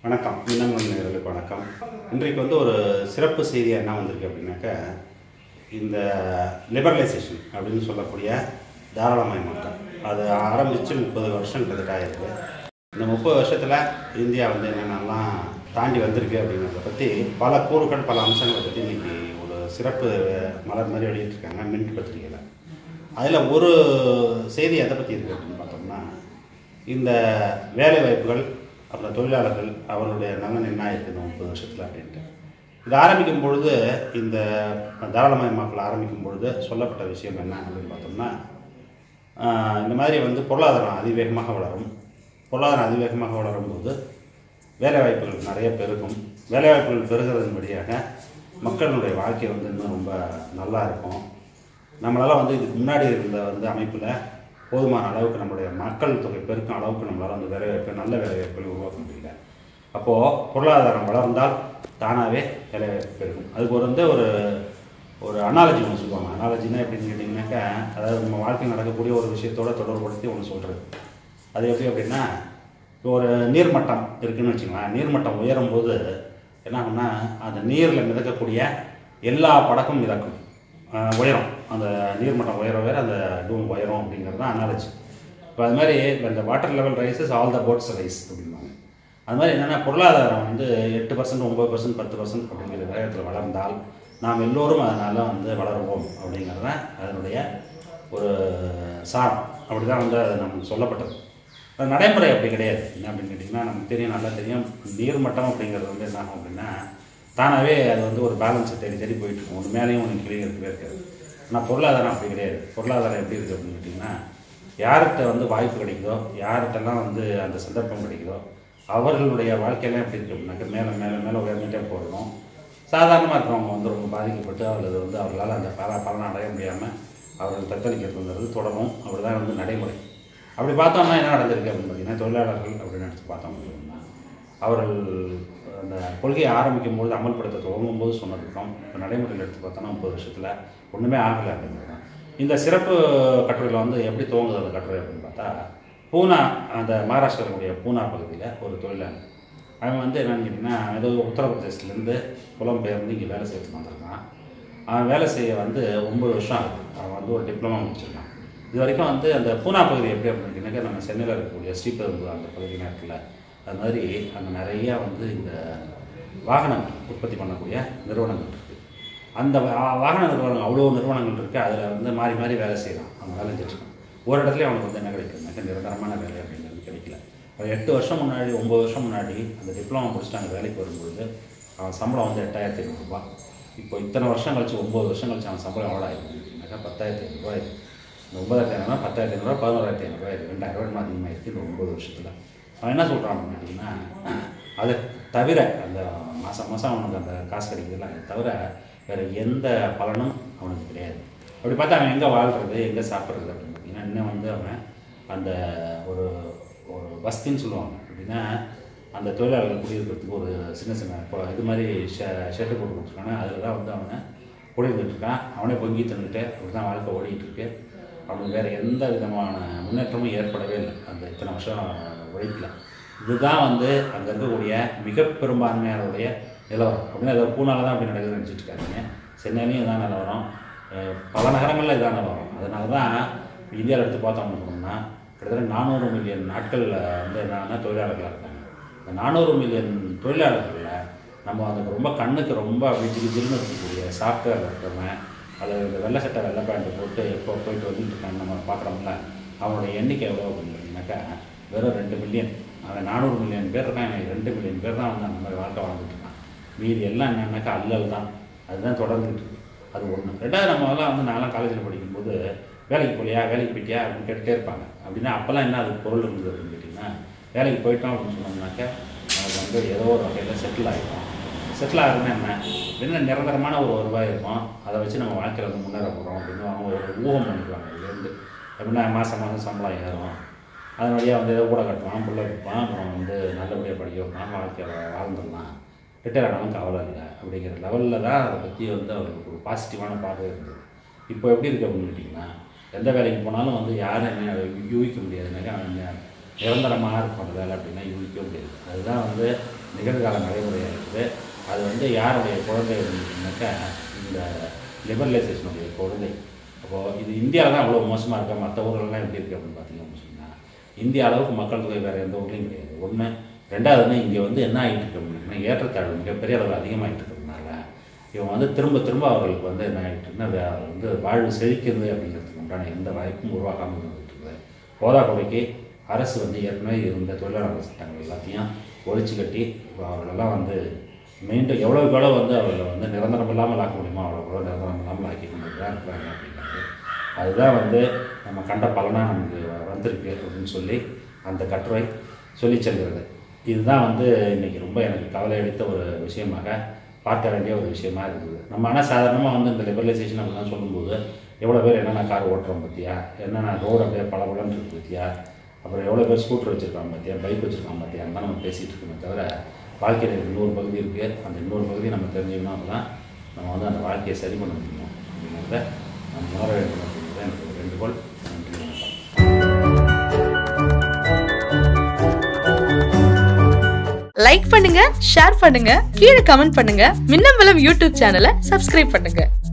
வணக்கம் மின்னல் நேயர்களுக்கு வணக்கம் இன்றைக்கு வந்து ஒரு சிறப்பு செய்தி என்ன வந்திருக்கு அப்படின்னாக்க இந்த லிபரலைசேஷன் அப்படின்னு சொல்லக்கூடிய தாராளமயமாக்கம் அது ஆரம்பித்து முப்பது வருஷம் கிட்டத்தட்ட ஆயிருக்கு இந்த முப்பது வருஷத்தில் இந்தியா வந்து என்னென்னலாம் தாண்டி வந்திருக்கு அப்படிங்கிறத பற்றி பல கூறுகள் பல அம்சங்களை பற்றி இன்னைக்கு ஒரு சிறப்பு மலர் மாதிரி வெளியிட்டிருக்காங்க மின்ட் பத்திரிகையில் அதில் ஒரு செய்தி எதை பற்றி இருக்குது அப்படின்னு பார்த்தோம்னா இந்த வேலை வாய்ப்புகள் அப்புறம் தொழிலாளர்கள் அவர்களுடைய நலன் என்ன ஆயிருக்கு இந்த முப்பது வருஷத்தில் அப்படின்ட்டு இது ஆரம்பிக்கும் பொழுது இந்த தாராளமயமாக்கல் ஆரம்பிக்கும் பொழுது சொல்லப்பட்ட விஷயம் என்ன அப்படின்னு பார்த்தோம்னா ஆஹ், இந்த மாதிரி வந்து பொருளாதாரம் அதிவேகமாக வளரும் பொருளாதாரம் அதிவேகமாக வளரும் போது வேலைவாய்ப்புகள் நிறைய பெருகும் வேலைவாய்ப்புகள் பெருகிறதன் வழியாக மக்களுடைய வாழ்க்கை வந்து இன்னும் ரொம்ப நல்லா இருக்கும் நம்மளால் வந்து இதுக்கு முன்னாடி இருந்த வந்து அமைப்பில் போதுமான அளவுக்கு நம்மளுடைய மக்கள் தொகை பெருக்கும் அளவுக்கு நம்மளால் வந்து வேலைவாய்ப்பை நல்ல வேலைவாய்ப்புகளை உருவாக்க முடியல அப்போது பொருளாதாரம் வளர்ந்தால் தானாகவே வேலைவாய்ப்பு பெருகும் அதுக்கு ஒரு வந்து ஒரு ஒரு அனாலஜி ஒன்று சொல்லுவாங்க அனாலஜினா எப்படின்னு கேட்டிங்கனாக்கா அதாவது நம்ம வாழ்க்கையில் நடக்கக்கூடிய ஒரு விஷயத்தோட தொடர்புபடுத்தி ஒன்று சொல்கிறது அது எப்படி அப்படின்னா இப்போ ஒரு நீர்மட்டம் இருக்குன்னு வச்சுக்கலாம் நீர்மட்டம் உயரும் போது என்ன ஆகும்னா அந்த நீரில் மிதக்கக்கூடிய எல்லா படக்கும் மிதக்கும் ஆஹ் உயரும் அந்த நீர்மட்டம் உயர உயர அந்த டூம் உயரும் அப்படிங்கிறது தான் அனாலஜி இப்போ அது மாதிரி இப்போ இந்த water level rises all the boats rise அப்படிம்பாங்க அது மாதிரி என்னென்னா பொருளாதாரம் வந்து எட்டு பர்சன்ட் ஒம்பது பர்சன்ட் பத்து பர்சன்ட் அப்படிங்கிற வேகத்தில் வளர்ந்தால் நாம் எல்லோரும் அதனால் வந்து வளருவோம் அப்படிங்கிறது தான் அதனுடைய ஒரு சாரம் அப்படி தான் வந்து அது நமக்கு சொல்லப்பட்டது அது நடைமுறை அப்படி கிடையாது என்ன அப்படின்னு கேட்டிங்கன்னா நமக்கு தெரியும் நல்லா தெரியும் நீர்மட்டம் அப்படிங்கிறது வந்து என்ன ஆகும் அப்படின்னா தானாகவே அது வந்து ஒரு பேலன்ஸை தேடி தேடி போயிட்டு இருக்கும் ஒன்று மேலேயும் ஒன்று கீழே இருக்கவே இருக்காது ஆனால் பொருளாதாரம் அப்படி கிடையாது பொருளாதாரம் எப்படி இருக்குது அப்படின்னு கேட்டிங்கன்னா யார்கிட்ட வந்து வாய்ப்பு கிடைக்குதோ யார்கிட்டலாம் வந்து அந்த சந்தர்ப்பம் கிடைக்குதோ அவர்களுடைய வாழ்க்கையெல்லாம் எப்படி இருக்குது அப்படின்னாக்க மேலே மேலே மேலே உயர்ந்துட்டே போகணும் சாதாரணமாக இருக்கிறவங்க வந்து ரொம்ப பாதிக்கப்பட்டு அல்லது வந்து அவர்களால் அந்த பல பலனை அடைய முடியாமல் அவர்கள் தத்தளிக்கிறதுங்கிறது தொடரும் அப்படி தான் வந்து நடைமுறை அப்படி பார்த்தோம்னா என்ன நடந்திருக்கு அப்படின்னு பார்த்தீங்கன்னா தொழிலாளர்கள் அப்படின்னு எடுத்து பார்த்தோம் அப்படின்னா அவர்கள் அந்த கொள்கையை ஆரம்பிக்கும் போது அமல்படுத்த துவங்கும் போது சொன்னதுக்கும் இப்போ நடைமுறையில் எடுத்து பார்த்தோம்னா முப்பது வருஷத்தில் ஒன்றுமே ஆகலை அப்படிங்கிறது தான் இந்த சிறப்பு கட்டுரையில் வந்து எப்படி துவங்குது அந்த கட்டுரை அப்படின்னு பார்த்தா பூனா அந்த மகாராஷ்டிராவுடைய பூனா பகுதியில் ஒரு தொழிலாளி அவன் வந்து என்னன்னு கேட்டிங்கன்னா ஏதோ உத்தரப்பிரதேசத்துலேருந்து புலம்பெயர்ந்து இங்கே வேலை செய்யறதுக்கு வந்திருக்கான் அவன் வேலை செய்ய வந்து ஒம்பது வருஷம் ஆகுது அவன் வந்து ஒரு டிப்ளமா முடிச்சிருக்கான் இது வரைக்கும் வந்து அந்த பூனா பகுதி எப்படி அப்படின்னு கேட்டிங்கனாக்கா நம்ம சென்னையில் இருக்கக்கூடிய ஸ்ரீபெரும்புதூர் அந்த பகுதி நேரத்தில் அது மாதிரி அங்கே நிறையா வந்து இந்த வாகனங்கள் உற்பத்தி பண்ணக்கூடிய நிறுவனங்கள் இருக்குது அந்த வா- வாகன நிறுவனங்கள் அவ்வளோ நிறுவனங்கள் இருக்குது அதில் வந்து மாறி மாறி வேலை செய்யலாம் அவன் வேலை செஞ்சுருக்கான் ஒரு இடத்துல அவனுக்கு வந்து என்ன கிடைக்குதுனாக்கா நிரந்தரமான வேலை அப்படிங்கிறது கிடைக்கல அவன் எட்டு வருஷம் முன்னாடி ஒம்பது வருஷம் முன்னாடி அந்த டிப்ளமா முடிச்சுட்டு அங்கே வேலைக்கு வரும்பொழுது அவன் சம்பளம் வந்து எட்டாயிரத்தி ஐநூறுரூபா இப்போ இத்தனை வருஷம் கழிச்சு ஒம்பது வருஷம் கழிச்சு அவன் சம்பளம் எவ்வளோ ஆயிருக்குனாக்கா பத்தாயிரத்தி ஐநூறுரூவா ஆயிருக்கு இந்த ஒன்பதாயிரத்தி ஐநூறுரூவா பத்தாயிரத்தி ஐநூறுரூவா பதினோராயிரத்தி ஐநூறுரூவா ஆயிருக்கு ரெண்டாயிரம் ரூபாய் அதிகமாக இருக்குது இந்த ஒம்பது வருஷத்தில் அவன் என்ன சொல்கிறான் அப்படின்னு கேட்டிங்கன்னா அதை தவிர அந்த மாதம் மாதம் அவனுக்கு அந்த காசு கிடைக்குதுல்ல அதை தவிர வேறு எந்த பலனும் அவனுக்கு கிடையாது அப்படி பார்த்தா அவன் எங்கே வாழ்கிறது எங்கே சாப்பிட்றது அப்படின்னு பார்த்தீங்கன்னா இன்னும் வந்து அவன் அந்த ஒரு ஒரு வஸ்தின்னு சொல்லுவாங்க அப்படின்னா அந்த தொழிலாளர்கள் குடியிருக்கிறதுக்கு ஒரு சின்ன சின்ன இப்போ இது மாதிரி ஷெ ஷெட்டு போட்டு கொடுத்துருக்காங்க அதில் தான் வந்து அவனை குடியிருந்துட்டு இருக்கான் அவனே பொங்கி தின்னுட்டு அப்படி தான் வாழ்க்கை ஓடிட்டு இருக்கு அவனுக்கு வேறு எந்த விதமான முன்னேற்றமும் ஏற்படவே இல்லை அந்த இத்தனை வருஷம் உழைப்பில் இதுதான் வந்து அங்கே இருக்கக்கூடிய மிக பெரும்பான்மையானவருடைய நிலவரம் அப்படின்னு ஏதோ பூனால தான் அப்படி நடக்குதுன்னு நினச்சிட்டு இருக்காங்க சென்னையிலையும் இதான் நிலவரம் அஹ் பல நகரங்களில் இதான் நிலவரம் அதனால தான் இந்தியாவில் எடுத்து பார்த்தோம் அப்படின்னா கிட்டத்தட்ட நானூறு மில்லியன் நாட்களில் வந்து என்னன்னா தொழிலாளர்களாக இருக்காங்க இந்த நானூறு மில்லியன் தொழிலாளர்களில் நம்ம அதுக்கு ரொம்ப கண்ணுக்கு ரொம்ப அப்படி ஜிலு ஜிலுன்னு இருக்கக்கூடிய சாஃப்ட்வேர் இருக்கிறவன் அல்லது இந்த வெள்ளை சட்டை வெள்ளை பேண்ட் போட்டு எப்போ போயிட்டு வந்துட்டு இருக்கான்னு நம்ம பார்க்குறோம்ல அவனுடைய எண்ணிக்கை எவ்வளோ அப்படின்னு பார்த்தீங்கன்னாக்கா வெறும் ரெண்டு மில்லியன் அவன் நானூறு மில்லியன் பேர் இருக்கான் இவன் ரெண்டு மில்லியன் பேர் தான் வந்து அந்த மாதிரி வாழ்க்கை வாழ்ந்துட்டு இருக்கான் மீதி எல்லாம் என்னன்னாக்கா அல்லல் தான் அதுதான் தொடர்ந்துட்டு இருக்கு அது ஒன்று ரெண்டாவது நம்ம எல்லாம் வந்து நான்லாம் காலேஜில் படிக்கும்போது வேலைக்கு போலியா வேலைக்கு போயிட்டியா அப்படின்னு கேட்டுட்டே இருப்பாங்க அப்படின்னா அப்போல்லாம் என்ன அதுக்கு பொருள் இருந்தது அப்படின்னு கேட்டிங்கன்னா வேலைக்கு போயிட்டோம் அப்படின்னு சொன்னோம்னாக்கா நமக்கு வந்து ஏதோ ஒரு வகையில் செட்டில் ஆகிடும் செட்டில் ஆகுதுன்னா என்ன என்ன நிரந்தரமான ஒரு வருவாய் இருக்கும் அதை வச்சு நம்ம வாழ்க்கையில் வந்து முன்னேற போகிறோம் அப்படின்னு அவங்க ஒரு ஊகம் பண்ணிக்குவாங்க இதுலேருந்து எப்படின்னா மாதம் மாதம் சம்பளம் ஏறும் அதன் வழியாக வந்து ஏதோ கூட கட்டுவான் பிள்ளை வைப்பான் அப்புறம் வந்து நல்லபடியாக படிக்க வைப்பான் வாழ்க்கையில் வாழ்ந்துடலாம் ரிட்டையர் ஆனாலும் கவலை இல்லை அப்படிங்கிற லெவலில் தான் அதை பற்றி வந்து அவருக்கு ஒரு பாசிட்டிவான பார்வை இருந்தது இப்போ எப்படி இருக்குது அப்படின்னு கேட்டிங்கன்னா எந்த வேலைக்கு போனாலும் வந்து யாரும் என்ன யூகிக்க முடியாதுனாக்கா அவன் என்ன நிரந்தரமாக இருக்கும் அந்த வேலை அப்படின்னா யூகிக்க முடியாது அதுதான் வந்து நிகழ்கால நடைமுறையாக இருக்குது அது வந்து யாருடைய குழந்தை அப்படின்னாக்கா இந்த லிபரலைசேஷனுடைய குழந்தை அப்போது இது இந்தியாவில் தான் அவ்வளோ மோசமாக இருக்கா மற்ற ஊர்கள்லாம் எப்படி இருக்குது அப்படின்னு பார்த்தீங்க அப்படின்னு சொன்னால் இந்திய அளவுக்கு மக்கள் தொகை வேறு எந்த ஊர்லேயும் கிடையாது ஒன்று ரெண்டாவதுன்னு இங்கே வந்து என்ன ஆகிட்டு இருக்கு அப்படின்னா ஏற்றத்தாழ்வு மிகப்பெரிய அளவில் அதிகமாகிட்டு இருக்கிறதுனால இவங்க வந்து திரும்ப திரும்ப அவர்களுக்கு வந்து என்ன ஆகிட்டு இருக்குன்னா வே- வந்து வாழ்வு செழிக்கிறது அப்படிங்கிறதுக்கு உண்டான எந்த வாய்ப்பும் உருவாக்காமல் இருந்துட்டு இருக்குது போதாக்குறைக்கு அரசு வந்து ஏற்கனவே இருந்த தொழிலாளர் சட்டங்கள் எல்லாத்தையும் ஒழிச்சு கட்டி இப்போ அவர்களெல்லாம் வந்து மீண்டும் எவ்வளோக்கு எவ்வளோ வந்து அவர்களை வந்து நிரந்தரம் இல்லாமல் ஆக்க முடியுமோ அவ்வளோ எவ்வளோ நிரந்தரம் இல்லாமல் ஆக்கி கொண்டு தான் இருக்கிறாங்க அப்படிங்கிறது அதுதான் வந்து நம்ம கண்ட பலனாக நமக்கு வந்திருக்கு அப்படின்னு சொல்லி அந்த கட்டுரை சொல்லி செல்கிறது இதுதான் வந்து இன்றைக்கி ரொம்ப எனக்கு கவலை அளித்த ஒரு விஷயமாக பார்க்க வேண்டிய ஒரு விஷயமா இருக்குது நம்ம ஆனால் சாதாரணமாக வந்து இந்த லிபரலைசேஷன் அப்படிலாம் சொல்லும்போது எவ்வளோ பேர் என்னென்ன கார் ஓட்டுறோம் பார்த்தியா என்னென்ன ரோடு அப்படியே பல பலன்னு இருக்கு பார்த்தியா அப்புறம் எவ்வளோ பேர் ஸ்கூட்டர் வச்சுருக்காங்க பார்த்தியா பைக் வச்சுருக்காங்க பார்த்தியா தான் நம்ம பேசிகிட்டு இருக்கோமே தவிர வாழ்க்கையில் இன்னொரு பகுதி இருக்குது அந்த இன்னொரு பகுதியை நம்ம தெரிஞ்சுக்கணும் அப்பதான் நம்ம வந்து அந்த வாழ்க்கையை சரி பண்ண முடியும் அப்படிங்கிறத நம்ம உணர வேண்டும் அப்படிங்கிறது எனக்கு ஒரு வேண்டுகோள் நன்றி வணக்கம் லைக் பண்ணுங்க ஷேர் பண்ணுங்க கீழே கமெண்ட் பண்ணுங்க மின்னம்பலம் யூடியூப் சேனலை சப்ஸ்கிரைப் பண்ணுங்க